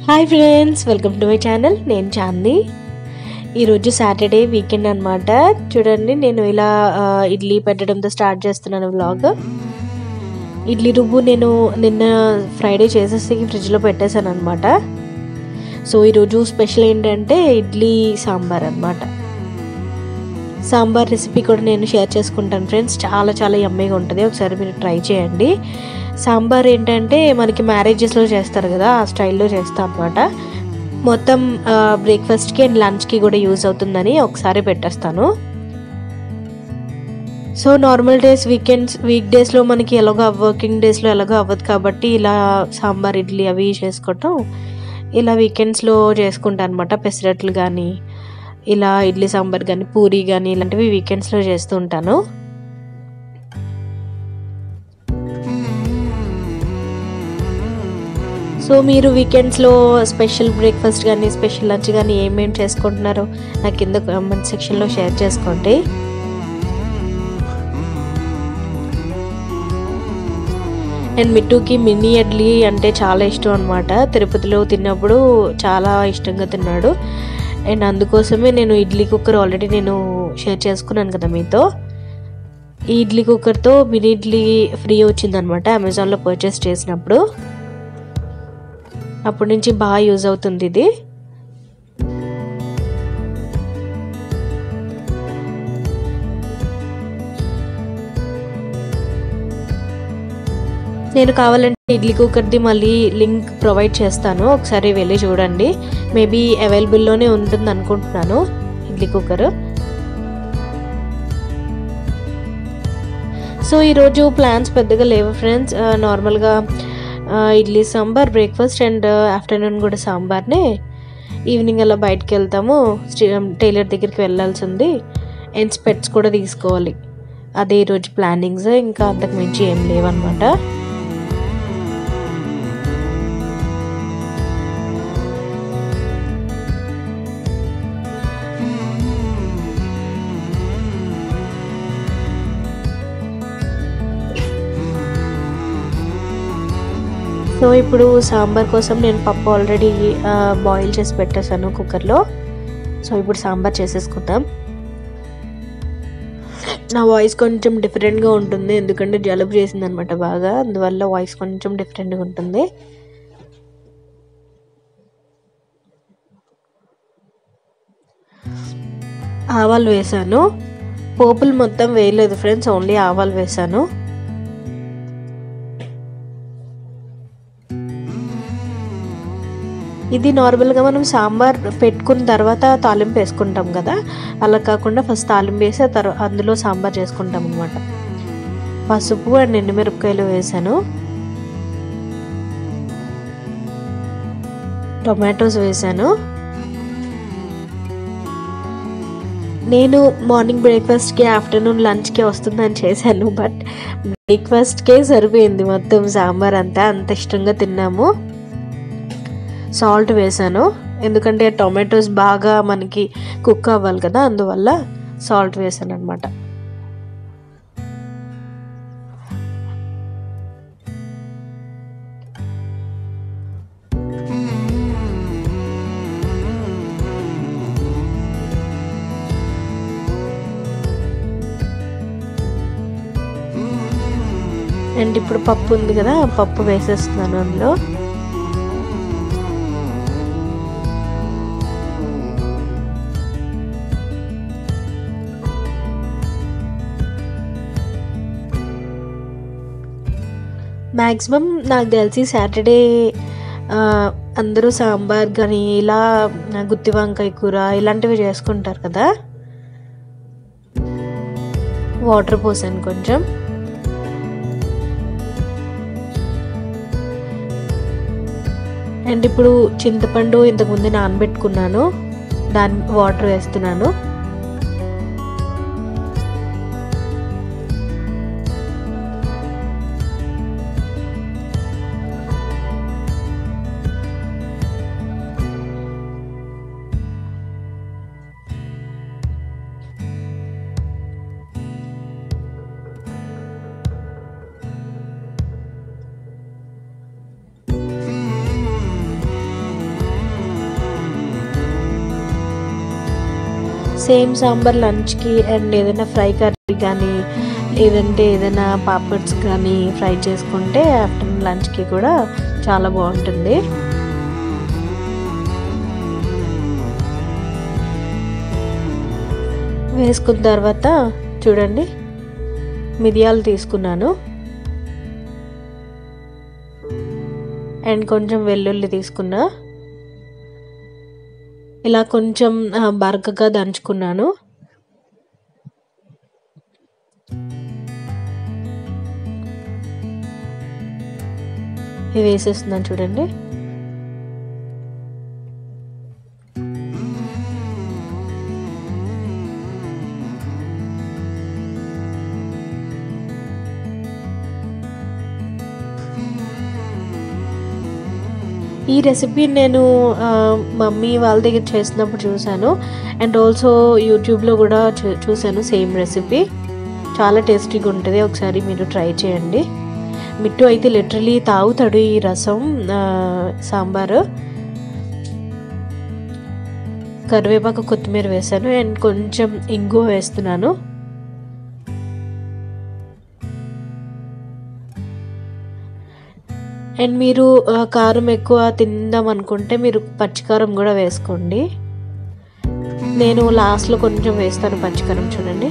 hi friends welcome to my channel నేను చాంది ఈరోజు Saturday weekend అనమాట చూడండి నేను ఇలా ఆ, ఇడ్లీ పెట్టడంతో స్టార్ట్ చేస్తున్నాను వ్లాగ్ ఇడ్లీ రుబ్బు నేను నిన్న ఫ్రైడే చేసేసి ఫ్రిడ్జ్లో పెట్టేశాను అనమాట సో ఈరోజు స్పెషల్ ఏంటంటే ఇడ్లీ సాంబార్ అనమాట సాంబార్ రెసిపీ కూడా నేను షేర్ చేసుకుంటాను ఫ్రెండ్స్ చాలా చాలా యమ్మీగా ఉంటుంది ఒకసారి మీరు ట్రై చేయండి సాంబార్ ఏంటంటే మనకి మ్యారేజెస్లో చేస్తారు కదా ఆ స్టైల్లో చేస్తాం అనమాట మొత్తం బ్రేక్ఫాస్ట్కి అండ్ లంచ్కి కూడా యూజ్ అవుతుందని ఒకసారి పెట్టేస్తాను so normal days weekends week డేస్లో మనకి ఎలాగో వర్కింగ్ డేస్లో ఎలాగో అవ్వదు కాబట్టి ఇలా సాంబార్ ఇడ్లీ అవి చేసుకోవటం ఇలా వీకెండ్స్లో చేసుకుంటాను అనమాట పెసరట్లు కానీ ఇలా ఇడ్లీ సాంబార్ కానీ పూరి కానీ ఇలాంటివి వీకెండ్స్లో చేస్తూ ఉంటాను సో మీరు వీకెండ్స్లో స్పెషల్ బ్రేక్ఫాస్ట్ కానీ స్పెషల్ లంచ్ కానీ ఏమేమి చేసుకుంటున్నారో నా కింద కామెంట్ సెక్షన్లో షేర్ చేసుకోండి అండ్ మిట్టుకి మినీ ఇడ్లీ అంటే చాలా ఇష్టం అనమాట తిరుపతిలో తిన్నప్పుడు చాలా ఇష్టంగా తిన్నాడు అండ్ అందుకోసమే నేను ఇడ్లీ కుక్కర్ ఆల్రెడీ నేను షేర్ చేసుకున్నాను కదా మీతో ఈ ఇడ్లీ కుక్కర్తో మినీ ఇడ్లీ ఫ్రీ వచ్చిందనమాట అమెజాన్లో పర్చేస్ చేసినప్పుడు అప్పటి నుంచి బాగా యూజ్ అవుతుంది ఇది నేను కావాలంటే ఇడ్లీ కుక్కర్ది మళ్ళీ లింక్ ప్రొవైడ్ చేస్తాను ఒకసారి వెళ్ళి చూడండి మేబీ అవైలబుల్లోనే ఉంటుంది అనుకుంటున్నాను ఇడ్లీ కుక్కర్ సో ఈరోజు ప్లాన్స్ పెద్దగా లేవు ఫ్రెండ్స్ నార్మల్గా idli sambar breakfast and afternoon కూడా సాంబార్నే ఈవినింగ్ అలా బయటకు వెళ్తాము టైలర్ దగ్గరికి వెళ్ళాల్సి ఉంది అండ్ స్పెట్స్ కూడా తీసుకోవాలి అదే ఈరోజు ప్లానింగ్స్ ఇంకా అంతకు మించి ఏం లేవన్నమాట సో ఇప్పుడు సాంబార్ కోసం నేను పప్పు ఆల్రెడీ బాయిల్ చేసి పెట్టేశాను కుక్కర్లో సో ఇప్పుడు సాంబార్ చేసేసుకుందాం నా వాయిస్ కొంచెం డిఫరెంట్గా ఉంటుంది ఎందుకంటే జలుబు చేసింది అనమాట బాగా అందువల్ల వాయిస్ కొంచెం డిఫరెంట్గా ఉంటుంది ఆవాలు వేసాను పోపులు మొత్తం వేయలేదు ఫ్రెండ్స్ ఓన్లీ ఆవాలు వేసాను ఇది నార్మల్గా మనం సాంబార్ పెట్టుకున్న తర్వాత తాలింపు వేసుకుంటాం కదా అలా కాకుండా ఫస్ట్ తాలింపు వేసి ఆ తర్వాత అందులో సాంబార్ చేసుకుంటాం అనమాట పసుపు అండ్ ఎండుమిరపకాయలు వేసాను టొమాటోస్ వేసాను నేను మార్నింగ్ బ్రేక్ఫాస్ట్కి ఆఫ్టర్నూన్ లంచ్కి వస్తుందని చేశాను బట్ బ్రేక్ఫాస్ట్కే సరిపోయింది మొత్తం సాంబార్ అంతా అంత ఇష్టంగా తిన్నాము సాల్ట్ వేసాను ఎందుకంటే టొమాటోస్ బాగా మనకి కుక్ అవ్వాలి కదా అందువల్ల సాల్ట్ వేసాను అనమాట అండ్ ఇప్పుడు పప్పు ఉంది కదా పప్పు వేసేస్తున్నాను అందులో మ్యాక్సిమం నాకు తెలిసి సాటర్డే అందరూ సాంబార్ కానీ ఇలా గుత్తి వంకాయ కూర ఇలాంటివి చేసుకుంటారు కదా వాటర్ పోసాను కొంచెం అండ్ ఇప్పుడు చింతపండు ఇంతకుముందు నానబెట్టుకున్నాను దాని వాటర్ వేస్తున్నాను సేమ్ సాంబార్ లంచ్కి అండ్ ఏదైనా ఫ్రై కర్రీ కానీ లేదంటే ఏదైనా పాపడ్స్ కానీ ఫ్రై చేసుకుంటే ఆఫ్టర్నూన్ లంచ్కి కూడా చాలా బాగుంటుంది వేసుకున్న తర్వాత చూడండి మిరియాలు తీసుకున్నాను అండ్ కొంచెం వెల్లుల్లి తీసుకున్నా ఇలా కొంచెం బరకగా దంచుకున్నాను ఇవి వేసేస్తున్నాను చూడండి ఈ రెసిపీ నేను మమ్మీ వాళ్ళ దగ్గర చేసినప్పుడు చూశాను అండ్ ఆల్సో యూట్యూబ్లో కూడా చూశాను సేమ్ రెసిపీ చాలా టేస్టీగా ఉంటుంది ఒకసారి మీరు ట్రై చేయండి మిట్టు అయితే లిటరలీ తాగుతాడు ఈ రసం సాంబారు కరివేపాకు కొత్తిమీర వేసాను అండ్ కొంచెం ఇంగువ వేస్తున్నాను అండ్ మీరు కారం ఎక్కువ తిందాం అనుకుంటే మీరు పచ్చికారం కూడా వేసుకోండి నేను లాస్ట్లో కొంచెం వేస్తాను పచ్చికారం చూడండి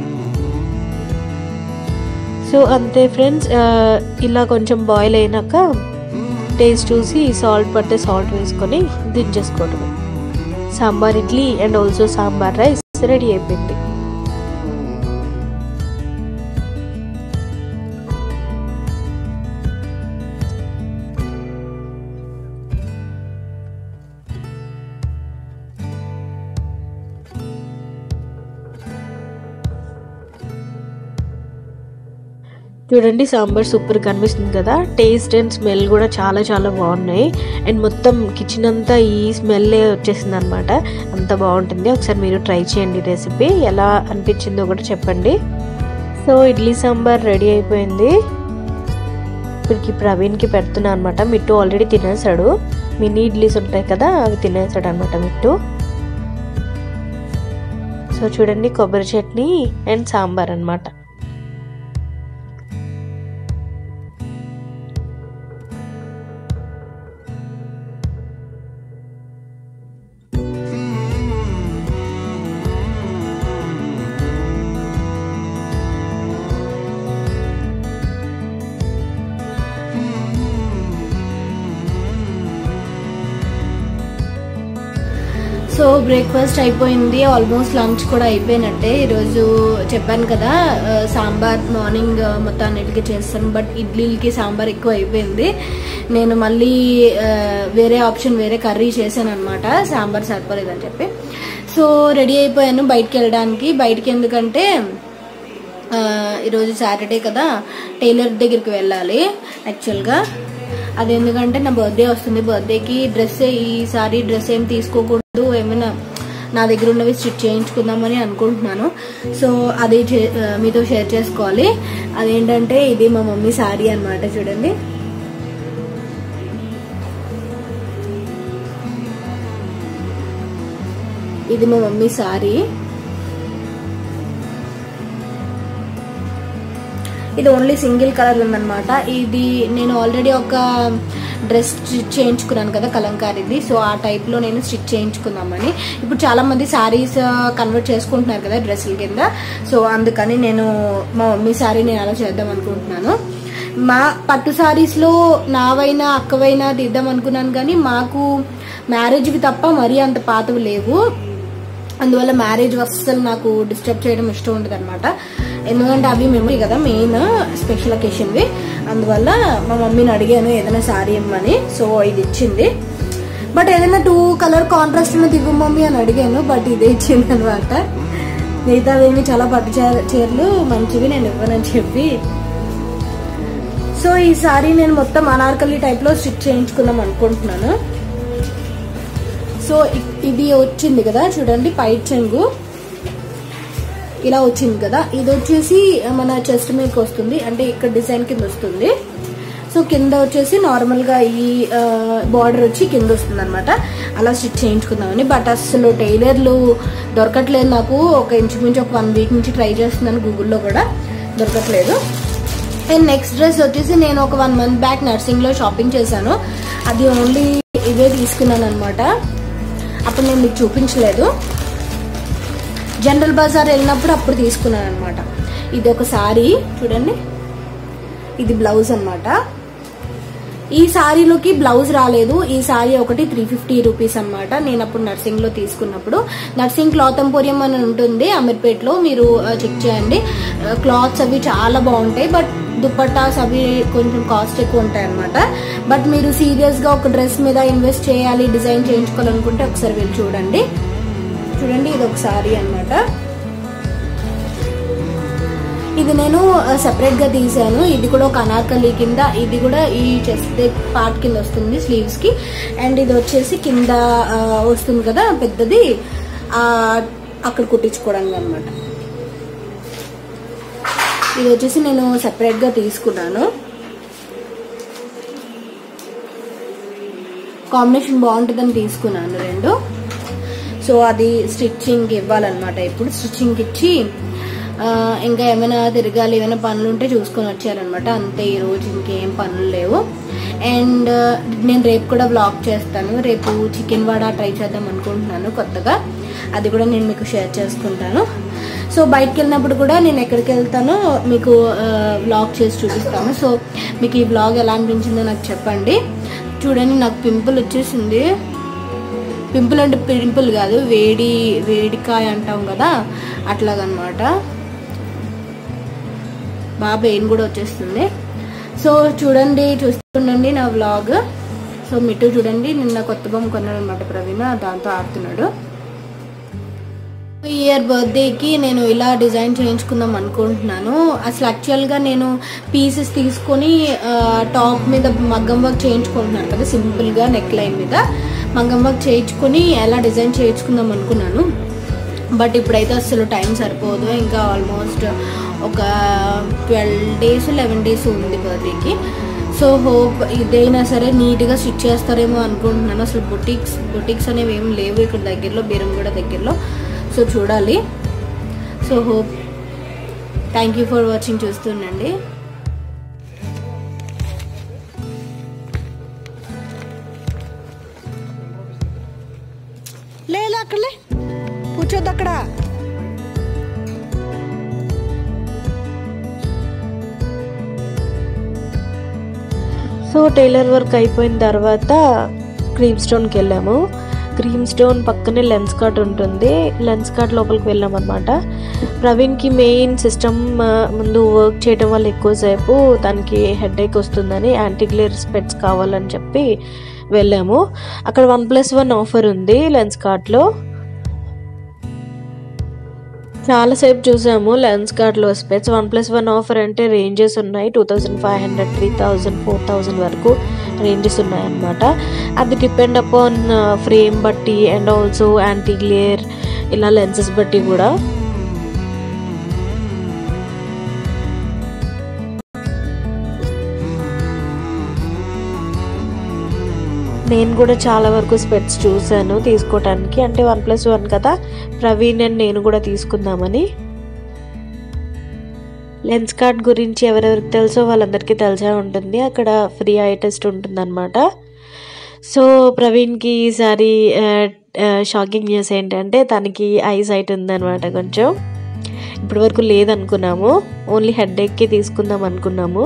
సో అంతే ఫ్రెండ్స్ ఇలా కొంచెం బాయిల్ అయినాక టేస్ట్ చూసి సాల్ట్ పడితే సాల్ట్ వేసుకొని దించేసుకోవటం sambar idli and also sambar rice ready అయిపోయింది చూడండి సాంబార్ సూపర్ కనిపిస్తుంది కదా టేస్ట్ అండ్ స్మెల్ కూడా చాలా చాలా బాగున్నాయి అండ్ మొత్తం కిచెన్ అంతా ఈ స్మెల్లే వచ్చేసింది అనమాట అంత బాగుంటుంది ఒకసారి మీరు ట్రై చేయండి రెసిపీ ఎలా అనిపించిందో కూడా చెప్పండి సో ఇడ్లీ సాంబార్ రెడీ అయిపోయింది ఇప్పటికి ప్రవీణ్కి పెడుతున్నా అనమాట మిట్టు ఆల్రెడీ తినేసాడు మినీ ఇడ్లీస్ ఉంటాయి కదా అవి తినేసాడు అనమాట మిట్టు సో చూడండి కొబ్బరి చట్నీ అండ్ సాంబార్ అనమాట సో బ్రేక్ఫాస్ట్ అయిపోయింది ఆల్మోస్ట్ లంచ్ కూడా అయిపోయినట్టే ఈరోజు చెప్పాను కదా ఆ, సాంబార్ మార్నింగ్ ఆ, మొత్తం అన్నిటికీ చేస్తాను బట్ ఇడ్లీలకి సాంబార్ ఎక్కువ అయిపోయింది నేను మళ్ళీ ఆ, వేరే ఆప్షన్ వేరే కర్రీ చేశాను అనమాట సాంబార్ సరిపోలేదని చెప్పి సో రెడీ అయిపోయాను బయటికి వెళ్ళడానికి బయటికి ఎందుకంటే ఆ, ఈరోజు సాటర్డే కదా టైలర్ దగ్గరికి వెళ్ళాలి యాక్చువల్గా అది ఎందుకంటే నా బర్త్డే వస్తుంది బర్త్డేకి డ్రెస్ ఈసారి డ్రెస్ ఏం తీసుకోకూడదు ఏమైనా నా దగ్గర ఉన్నవి స్టిచ్ చేయించుకుందామని అనుకుంటున్నాను సో అది చే- ఆ, మీతో షేర్ చేసుకోవాలి అదేంటంటే ఇది మా మమ్మీ సారీ అన్నమాట చూడండి ఇది మా మమ్మీ సారీ ఇది ఓన్లీ సింగిల్ కలర్ ఉందన్నమాట ఇది నేను ఆల్రెడీ ఒక డ్రెస్ స్టిచ్ చేయించుకున్నాను కదా కలంకారీది సో ఆ టైప్ లో నేను స్టిచ్ చేయించుకుందామని ఇప్పుడు చాలా మంది సారీస్ కన్వర్ట్ చేసుకుంటున్నారు కదా డ్రెస్సుల కింద సో అందుకని నేను మా మమ్మీ సారీ నేను అలా చేద్దాం అనుకుంటున్నాను మా పట్టు సారీస్ లో నావైనా అక్కవైనా తీద్దాం అనుకున్నాను కానీ మాకు మ్యారేజ్కి తప్ప మరీ అంత పాతవి లేవు అందువల్ల మ్యారేజ్ అస్సలు నాకు డిస్టర్బ్ చేయడం ఇష్టం ఉండదు అనమాట ఎందుకంటే అవి మెమరీ కదా మెయిన్ స్పెషల్ అకేషన్వి అందువల్ల మా మమ్మీని అడిగాను ఏదైనా శారీ ఇమ్మని సో ఇది ఇచ్చింది బట్ ఏదైనా టూ కలర్ కాంట్రాస్ట్ ఉన్నది ఇవ్వు మమ్మీ అని అడిగాను బట్ ఇదే ఇచ్చింది అనమాట మిగతావేమి చాలా పట్టు చీర- చీరలు మంచివి నేను ఇవ్వనని చెప్పి సో ఈ సారీ నేను మొత్తం అనార్కలి టైప్ లో స్టిచ్ చేయించుకుందాం అనుకుంటున్నాను సో ఇ- ఇది వచ్చింది కదా చూడండి పైట్ చెంగు ఇలా వచ్చింది కదా ఇది వచ్చేసి మన చెస్ట్ మీదకి వస్తుంది అంటే ఇక్కడ డిజైన్ కింద వస్తుంది సో కింద వచ్చేసి నార్మల్గా ఈ బార్డర్ వచ్చి కింద వస్తుంది అనమాట అలా స్టిచ్ చేయించుకుందామని బట్ అసలు టైలర్లు దొరకట్లేదు నాకు ఒక ఇంచుమించు ఒక వన్ వీక్ నుంచి ట్రై చేస్తున్నాను గూగుల్లో కూడా దొరకట్లేదు అండ్ నెక్స్ట్ డ్రెస్ వచ్చేసి నేను ఒక వన్ మంత్ బ్యాక్ నర్సింగ్లో షాపింగ్ చేశాను అది ఓన్లీ ఇవే తీసుకున్నాను అనమాట అప్పుడు నేను మీకు చూపించలేదు జనరల్ బజార్ వెళ్ళినప్పుడు అప్పుడు తీసుకున్నాను అనమాట ఇది ఒక సారీ చూడండి ఇది బ్లౌజ్ అన్నమాట ఈ సారీలోకి బ్లౌజ్ రాలేదు ఈ సారీ ఒకటి త్రీ ఫిఫ్టీ రూపీస్ అనమాట నేను అప్పుడు నర్సింగ్ లో తీసుకున్నప్పుడు నర్సింగ్ క్లాత్ ఎంపోరియం అని ఉంటుంది అమీర్పేట్లో మీరు చెక్ చేయండి క్లాత్స్ అవి చాలా బాగుంటాయి బట్ దుపట్టాస్ అవి కొంచెం కాస్ట్ ఎక్కువ ఉంటాయి అనమాట బట్ మీరు సీరియస్ గా ఒక డ్రెస్ మీద ఇన్వెస్ట్ చేయాలి డిజైన్ చేయించుకోవాలనుకుంటే ఒకసారి వెళ్ళి చూడండి చూడండి ఇది ఒక సారీ అనమాట ఇది నేను సెపరేట్ గా తీసాను ఇది కూడా ఒక అనార్కలి కింద ఇది కూడా ఈ చెస్ట్ పార్ట్ కింద వస్తుంది స్లీవ్స్ కి అండ్ ఇది వచ్చేసి కింద ఆ, వస్తుంది కదా పెద్దది ఆ, అక్కడ కుట్టించుకోవడానికి అనమాట ఇది వచ్చేసి నేను సెపరేట్ గా తీసుకున్నాను కాంబినేషన్ బాగుంటుందని తీసుకున్నాను రెండు సో అది స్టిచ్చింగ్ ఇవ్వాలన్నమాట ఇప్పుడు స్టిచ్చింగ్ ఇచ్చి ఆ, ఇంకా ఏమైనా తిరగాలి ఏమైనా పనులు ఉంటే చూసుకొని వచ్చారనమాట అంతే ఈ రోజు ఇంకేం పనులు లేవు అండ్ నేను రేపు కూడా బ్లాగ్ చేస్తాను రేపు చికెన్ వడ ట్రై చేద్దాం అనుకుంటున్నాను కొత్తగా అది కూడా నేను మీకు షేర్ చేసుకుంటాను సో బయటకు వెళ్ళినప్పుడు కూడా నేను ఎక్కడికి వెళ్తానో మీకు బ్లాగ్ చేసి చూపిస్తాను సో మీకు ఈ బ్లాగ్ ఎలా అనిపించిందో నాకు చెప్పండి చూడండి నాకు పింపుల్ వచ్చేసింది పింపుల్ అంటే పింపుల్ కాదు వేడి వేడికాయ అంటాం కదా అట్లాగనమాట బాగా పెయిన్ కూడా వచ్చేస్తుంది సో చూడండి చూస్తుండండి నా వ్లాగ్ సో మిట్టు చూడండి నిన్న కొత్త బొమ్మ కొన్నాడు అనమాట ప్రవీణ దాంతో ఆడుతున్నాడు ఈ ఇయర్ బర్త్డేకి నేను ఇలా డిజైన్ చేయించుకుందాం అనుకుంటున్నాను అసలు యాక్చువల్గా నేను పీసెస్ తీసుకొని ఆ, టాప్ మీద మగ్గం వర్క్ చేయించుకుంటున్నాను కదా సింపుల్గా నెక్ లైన్ మీద మగ్గం వర్క్ చేయించుకొని ఎలా డిజైన్ చేయించుకుందాం అనుకున్నాను బట్ ఇప్పుడైతే అసలు టైం సరిపోదు ఇంకా ఆల్మోస్ట్ ఒక ట్వెల్వ్ డేస్ లెవెన్ డేస్ ఉంది బర్త్డేకి సో హోప్ ఇదైనా సరే నీట్గా స్టిచ్ చేస్తారేమో అనుకుంటున్నాను అసలు బొటిక్స్ బొటిక్స్ అనేవి ఏం లేవు ఇక్కడ దగ్గరలో బీరంగూడ దగ్గరలో సో చూడాలి so hope thank you for watching చూస్తుండండి లేదు అక్కడలే కూర్చోద్దు అక్కడ సో టైలర్ వర్క్ అయిపోయిన తర్వాత క్రీమ్ స్టోన్కి వెళ్ళాము క్రీమ్ స్టోన్ పక్కనే లెన్స్ కార్ట్ ఉంటుంది లెన్స్ కార్ట్ లోపలికి వెళ్ళాం అనమాట ప్రవీణ్కి మెయిన్ సిస్టమ్ ముందు వర్క్ చేయడం వల్ల ఎక్కువసేపు తనకి హెడేక్ వస్తుందని యాంటీ గ్లేర్ స్పెట్స్ కావాలని చెప్పి వెళ్ళాము అక్కడ వన్ ప్లస్ వన్ ఆఫర్ ఉంది లెన్స్ కార్ట్లో చాలాసేపు చూసాము లెన్స్ కార్డ్లో specs one plus one offer అంటే రేంజెస్ ఉన్నాయి two thousand five hundred three thousand four thousand వరకు రేంజెస్ ఉన్నాయన్నమాట అది డిపెండ్ అపాన్ ఫ్రేమ్ బట్టి అండ్ ఆల్సో యాంటీ గ్లేర్ ఇలా లెన్సెస్ బట్టి కూడా నేను కూడా చాలా వరకు స్పెట్స్ చూశాను తీసుకోవటానికి అంటే వన్ ప్లస్ వన్ కదా ప్రవీణ్ అండ్ నేను కూడా తీసుకుందామని లెన్స్ కార్డ్ గురించి ఎవరెవరికి తెలుసో వాళ్ళందరికీ తెలిసే ఉంటుంది అక్కడ ఫ్రీ ఐ టెస్ట్ ఉంటుందన్నమాట సో ప్రవీణ్కి ఈసారి షాకింగ్ న్యూస్ ఏంటంటే తనకి ఐ సైట్ ఉందన్నమాట కొంచెం ఇప్పటి వరకు లేదనుకున్నాము ఓన్లీ హెడ్ ఎక్కి తీసుకుందాం అనుకున్నాము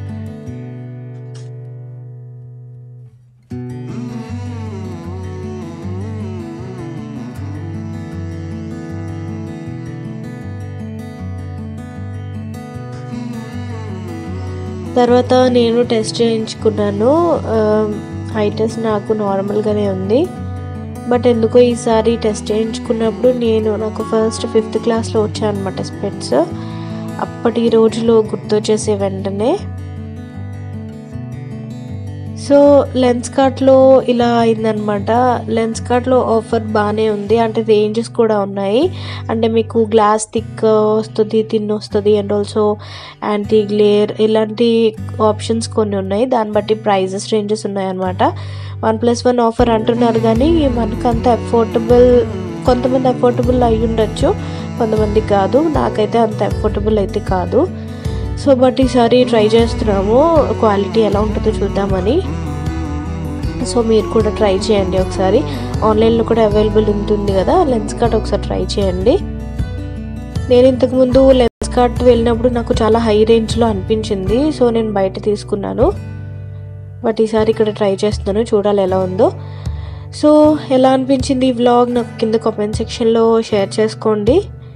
తర్వాత నేను టెస్ట్ చేయించుకున్నాను ఐ టెస్ట్ నాకు నార్మల్గానే ఉంది బట్ ఎందుకో ఈసారి టెస్ట్ చేయించుకున్నప్పుడు నేను నాకు ఫస్ట్ ఫిఫ్త్ క్లాస్లో వచ్చాను అనమాట స్పెట్స్ అప్పటి రోజులో గుర్తొచ్చేసే వెంటనే సో లెన్స్ కార్ట్లో ఇలా అయిందనమాట లెన్స్ కార్ట్లో ఆఫర్ బాగానే ఉంది అంటే రేంజెస్ కూడా ఉన్నాయి అంటే మీకు గ్లాస్ థిక్ వస్తుంది తిన్ వస్తుంది అండ్ ఆల్సో యాంటీ గ్లేర్ ఇలాంటి ఆప్షన్స్ కొన్ని ఉన్నాయి దాన్ని బట్టి ప్రైజెస్ రేంజెస్ ఉన్నాయన్నమాట వన్ ప్లస్ వన్ ఆఫర్ అంటున్నారు కానీ మనకు అంత అఫోర్డబుల్ కొంతమంది అఫోర్డబుల్ అయి ఉండొచ్చు కొంతమంది కాదు నాకైతే అంత అఫోర్డబుల్ అయితే కాదు సో బట్ ఈసారి ట్రై చేస్తున్నాము క్వాలిటీ ఎలా ఉంటుందో చూద్దామని సో మీరు కూడా ట్రై చేయండి ఒకసారి ఆన్లైన్లో కూడా అవైలబుల్ ఉంటుంది కదా లెన్స్ కార్ట్ ఒకసారి ట్రై చేయండి నేను ఇంతకుముందు లెన్స్ కార్ట్ వెళ్ళినప్పుడు నాకు చాలా హై రేంజ్లో అనిపించింది సో నేను బయట తీసుకున్నాను బట్ ఈసారి ఇక్కడ ట్రై చేస్తున్నాను చూడాలి ఎలా ఉందో సో ఎలా అనిపించింది ఈ వ్లాగ్ నాకు కింద కామెంట్ సెక్షన్లో షేర్ చేసుకోండి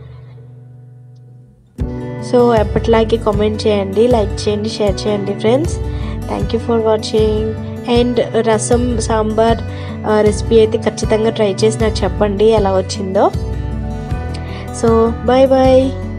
సో ఎప్పటిలాగే కామెంట్ చేయండి లైక్ చేయండి షేర్ చేయండి friends thank you for watching and rasam sambar recipe అయితే ఖచ్చితంగా ట్రై చేసి నాకు చెప్పండి ఎలా వచ్చిందో సో బాయ్ బాయ్